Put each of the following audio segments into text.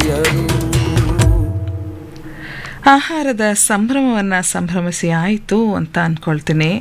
ಪ್ರಿಯರು ಆಹಾರದ ಸಂಭ್ರಮವನ್ನು ಸಂಭ್ರಮಿಸಿ ಆಯಿತು ಅಂತ ಅಂದ್ಕೊಳ್ತೀನಿ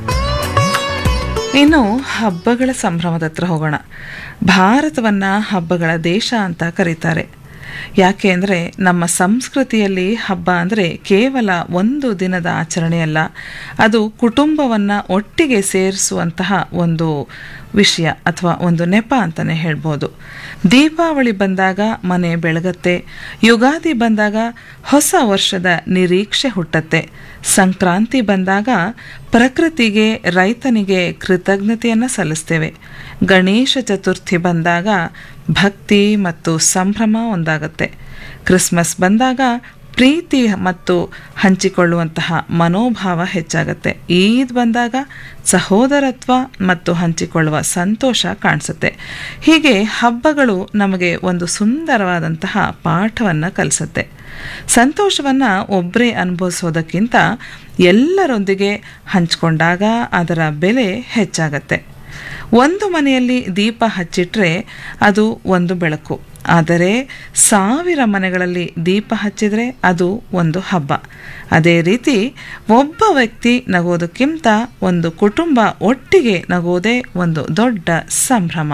ಇನ್ನು ಹಬ್ಬಗಳ ಸಂಭ್ರಮದ ಹತ್ರ ಹೋಗೋಣ ಭಾರತವನ್ನು ಹಬ್ಬಗಳ ದೇಶ ಅಂತ ಕರೀತಾರೆ ಯಾಕೆ ಅಂದರೆ ನಮ್ಮ ಸಂಸ್ಕೃತಿಯಲ್ಲಿ ಹಬ್ಬ ಅಂದರೆ ಕೇವಲ ಒಂದು ದಿನದ ಆಚರಣೆ ಅಲ್ಲ ಅದು ಕುಟುಂಬವನ್ನು ಒಟ್ಟಿಗೆ ಸೇರಿಸುವಂತಹ ಒಂದು ವಿಷಯ ಅಥವಾ ಒಂದು ನೆಪ ಅಂತಲೇ ಹೇಳ್ಬೋದು ದೀಪಾವಳಿ ಬಂದಾಗ ಮನೆ ಬೆಳಗತ್ತೆ ಯುಗಾದಿ ಬಂದಾಗ ಹೊಸ ವರ್ಷದ ನಿರೀಕ್ಷೆ ಹುಟ್ಟತ್ತೆ ಸಂಕ್ರಾಂತಿ ಬಂದಾಗ ಪ್ರಕೃತಿಗೆ ರೈತನಿಗೆ ಕೃತಜ್ಞತೆಯನ್ನು ಸಲ್ಲಿಸ್ತೇವೆ ಗಣೇಶ ಚತುರ್ಥಿ ಬಂದಾಗ ಭಕ್ತಿ ಮತ್ತು ಸಂಭ್ರಮ ಒಂದಾಗತ್ತೆ ಕ್ರಿಸ್ಮಸ್ ಬಂದಾಗ ಪ್ರೀತಿ ಮತ್ತು ಹಂಚಿಕೊಳ್ಳುವಂತಹ ಮನೋಭಾವ ಹೆಚ್ಚಾಗತ್ತೆ ಈದ್ ಬಂದಾಗ ಸಹೋದರತ್ವ ಮತ್ತು ಹಂಚಿಕೊಳ್ಳುವ ಸಂತೋಷ ಕಾಣಿಸುತ್ತೆ ಹೀಗೆ ಹಬ್ಬಗಳು ನಮಗೆ ಒಂದು ಸುಂದರವಾದಂತಹ ಪಾಠವನ್ನು ಕಲಿಸುತ್ತೆ ಸಂತೋಷವನ್ನು ಒಬ್ಬರೇ ಅನುಭವಿಸೋದಕ್ಕಿಂತ ಎಲ್ಲರೊಂದಿಗೆ ಹಂಚಿಕೊಂಡಾಗ ಅದರ ಬೆಲೆ ಹೆಚ್ಚಾಗತ್ತೆ ಒಂದು ಮನೆಯಲ್ಲಿ ದೀಪ ಹಚ್ಚಿಟ್ರೆ ಅದು ಒಂದು ಬೆಳಕು ಆದರೆ ಸಾವಿರ ಮನೆಗಳಲ್ಲಿ ದೀಪ ಹಚ್ಚಿದರೆ ಅದು ಒಂದು ಹಬ್ಬ ಅದೇ ರೀತಿ ಒಬ್ಬ ವ್ಯಕ್ತಿ ನಗೋದಕ್ಕಿಂತ ಒಂದು ಕುಟುಂಬ ಒಟ್ಟಿಗೆ ನಗೋದೇ ಒಂದು ದೊಡ್ಡ ಸಂಭ್ರಮ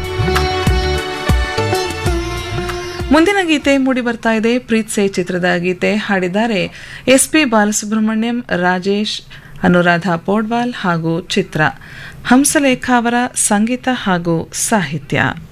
ಮುಂದಿನ ಗೀತೆ ಮೂಡಿ ಬರ್ತಾ ಇದೆ ಪ್ರೀತ್ ಸೇ ಚಿತ್ರದ ಗೀತೆ ಹಾಡಿದ್ದಾರೆ ಎಸ್ ಪಿ ಬಾಲಸುಬ್ರಹ್ಮಣ್ಯಂ ರಾಜೇಶ್ ಅನುರಾಧ ಪೋಡ್ವಾಲ್ ಹಾಗೂ ಚಿತ್ರ ಹಂಸಲೇಖ ಅವರ ಸಂಗೀತ ಹಾಗೂ ಸಾಹಿತ್ಯ